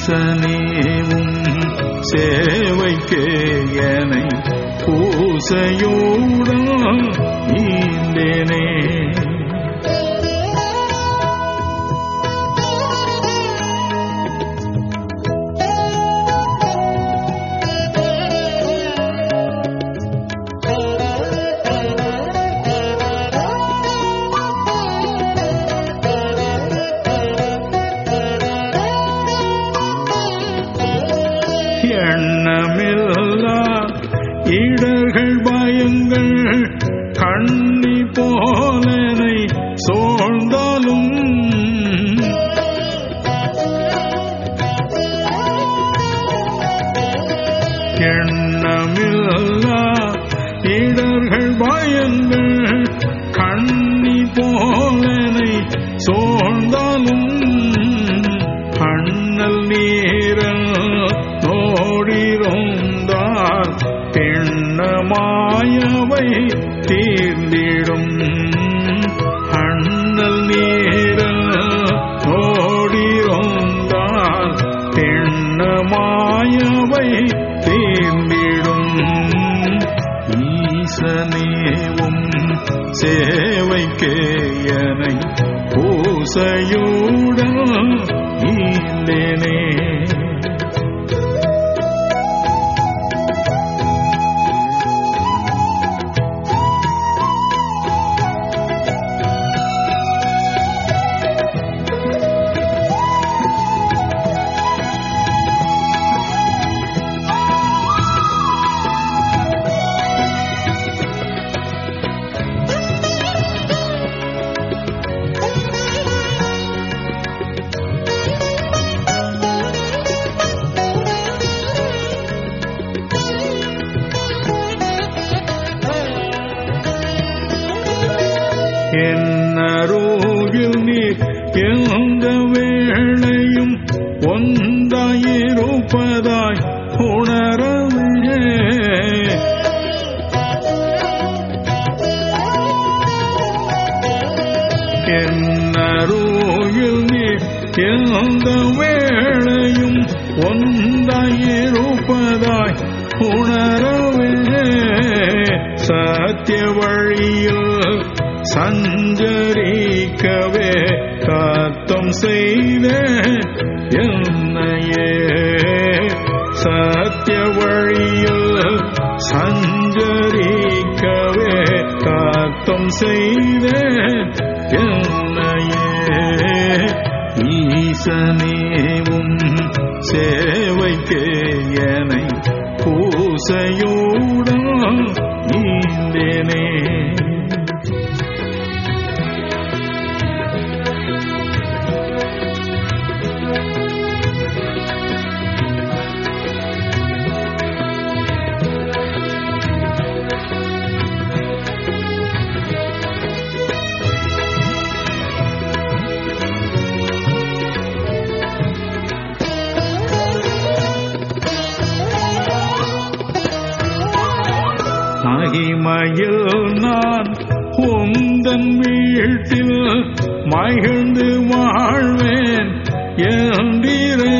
ஈசனேவும் சேவைக்கே எனை பூசையோடும் ஈந்தேனே எண்ணமில்லா இடர்கள் பயங்கள் கண்ணி போலனை சோழ்ந்தாலும் எண்ணமில்லா இடர்கள் பயங்கள் கண்ணி போலனை சோழ்ந்தாலும் அண்ணல் நீரல் நோடிருந்தால் எண்ணமாயவை தீர்ந்திடும் அண்ணல் நீரல் நோடிருந்தால் எண்ணமாயவை தீர்ந்திடும் ஈசனேவும் சேவைக்கே எனை பூசையுடன் ஈந்தேனே என்னருகில் நீர் எந்த வேளையும் ஒன்றாயிருப்பதாய் உணரவே என்னருகில் நீர் எந்த வேளையும் ஒன்றாயிருப்பதாய் உணரவே சத்திய வழியில் சஞ்சரிக்கவே காத்தம் செய்த என்னையே சத்திய வழியில் சஞ்சரிக்கவே காத்தம் செய்த என்னையே ஈசனேவும் சேவைக்கே எனை பூசையோடும் நீந்தேனே மகிமையில் நான் உந்தன் வீட்டில் மகிழ்ந்து வாழ்வேன் என்றீரே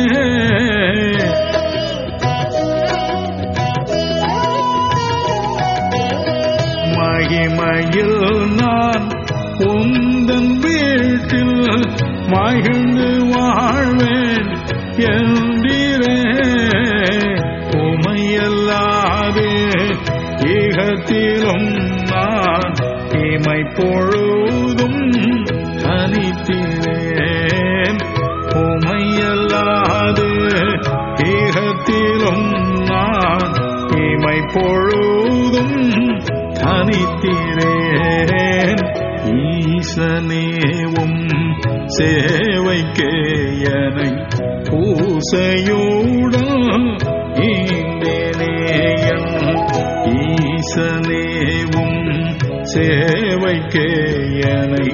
மகிமையில் நான் உந்தன் வீட்டில் மகிழ்ந்து வாழ்வேன் என்றீரே உமையல்லாது ஈகத்திலும் நான் இமை பொழுதும் தனித்தினேன் உமையல்லாது ஈகத்திலும் நான் இமை பொழுதும் தனித்தினேன் ஈசனேவும் சேவைக்கே எனை பூசையோடும் ஈந்தேனேயன் ஈசனேவும் சேவைக்கே எனை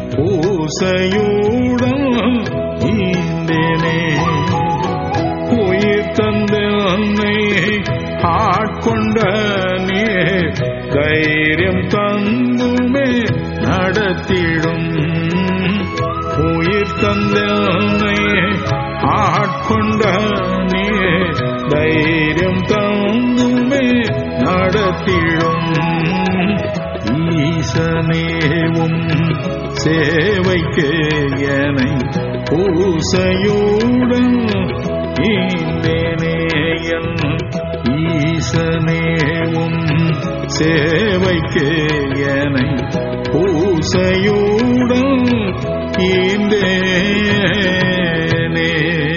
பூசையோடும் ஈந்தேனே உயிர் தந்த அன்னை ஆட்கொண்ட நீ தைரியம் தந்துமே நடத்திடும் உயிர் தந்தனை ஆட்கொண்ட நீ தைரியம் தங்குமே நடத்திடும் ஈசனேவும் சேவைக்கு எனை பூசையுடன் ஈந்தேனேயன் ஈசனேவும் சேவைக்கு எனை பூசையுடன் ஈந்தேனே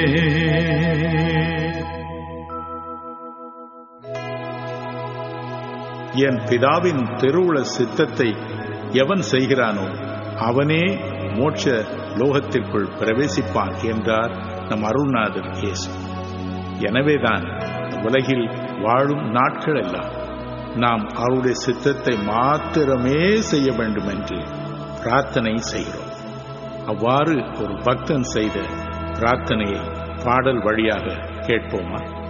என் பிதாவின் திருவுள சித்தத்தை எவன் செய்கிறானோ அவனே மோட்ச லோகத்திற்குள் பிரவேசிப்பான் என்றார் நம் அருள்நாதர் இயேசு எனவேதான் உலகில் வாழும் நாட்கள் எல்லாம் நாம் அவருடைய சித்தத்தை மாத்திரமே செய்ய வேண்டும் என்று பிரார்த்தனை செய்கிறோம் அவ்வாறு ஒரு பக்தன் செய்த பிரார்த்தனையை பாடல் வழியாக கேட்போமா